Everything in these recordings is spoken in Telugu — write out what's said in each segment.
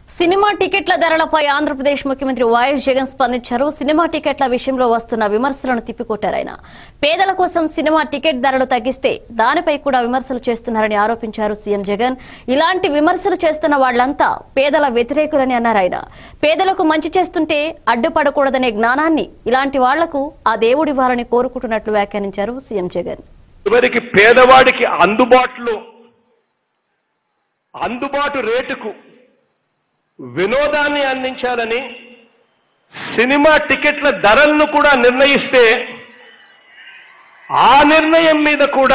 సినిమా టికెట్ల ధరలపై ఆంధ్రప్రదేశ్ ముఖ్యమంత్రి వైఎస్ జగన్ స్పందించారు సినిమా టికెట్ల విషయంలో వస్తున్న విమర్శలను తిప్పికొట్టారు ఆయన పేదల కోసం సినిమా టికెట్ ధరలు తగ్గిస్తే దానిపై కూడా విమర్శలు చేస్తున్నారని ఆరోపించారు సీఎం జగన్ ఇలాంటి విమర్శలు చేస్తున్న వాళ్లంతా పేదల వ్యతిరేకులని అన్నారు ఆయన పేదలకు మంచి చేస్తుంటే అడ్డుపడకూడదనే జ్ఞానాన్ని ఇలాంటి వాళ్లకు ఆ దేవుడివ్వాలని కోరుకుంటున్నట్లు వ్యాఖ్యానించారు సీఎం జగన్ చివరికి పేదవాడికి అందుబాటులో అందుబాటు రేటుకు వినోదాన్ని అందించాలని సినిమా టికెట్ల ధరలను కూడా నిర్ణయిస్తే ఆ నిర్ణయం మీద కూడా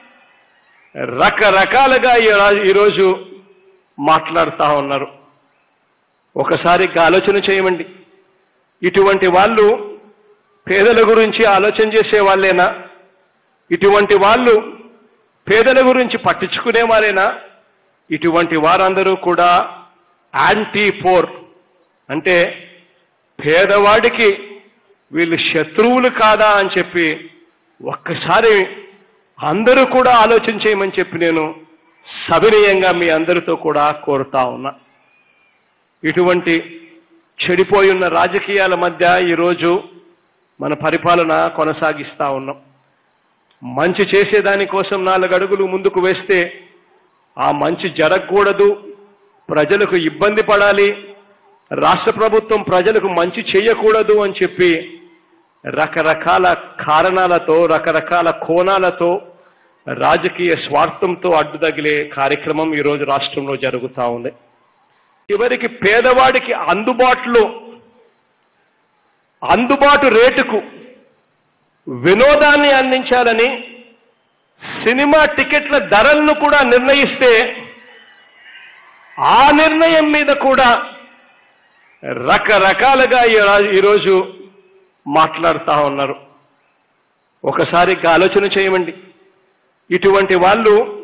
రకరకాలుగా ఈ రా- ఈరోజు మాట్లాడుతూ ఉన్నారు ఒకసారి ఆలోచన చేయమండి ఇటువంటి వాళ్ళు పేదల గురించి ఆలోచన చేసే వాళ్ళేనా ఇటువంటి వాళ్ళు పేదల గురించి పట్టించుకునే వారేనా ఇటువంటి వారందరూ కూడా యాంటీ పోర్ అంటే పేదవాడికి వీళ్ళు శత్రువులు కాదా అని చెప్పి ఒక్కసారి అందరూ కూడా ఆలోచన చేయమని చెప్పి నేను సవినయంగా మీ అందరితో కూడా కోరుతా ఉన్నా ఇటువంటి చెడిపోయి ఉన్న రాజకీయాల మధ్య ఈరోజు మన పరిపాలన కొనసాగిస్తా ఉన్నాం మంచి చేసేదాని కోసం నాలుగు అడుగులు ముందుకు వేస్తే ఆ మంచి జరగకూడదు ప్రజలకు ఇబ్బంది పడాలి రాష్ట్ర ప్రభుత్వం ప్రజలకు మంచి చేయకూడదు అని చెప్పి రకరకాల కారణాలతో రకరకాల కోణాలతో రాజకీయ స్వార్థంతో అడ్డు తగిలే కార్యక్రమం ఈరోజు రాష్ట్రంలో జరుగుతూ ఉంది చివరికి పేదవాడికి అందుబాటులో అందుబాటు రేటుకు వినోదాన్ని అందించాలని సినిమా టికెట్ల ధరలను కూడా నిర్ణయిస్తే ఆ నిర్ణయం మీద కూడా రకరకాలుగా ఈ రా- ఈరోజు మాట్లాడుతూ ఉన్నారు ఒకసారి ఆలోచన చేయమండి ఇటువంటి వాళ్ళు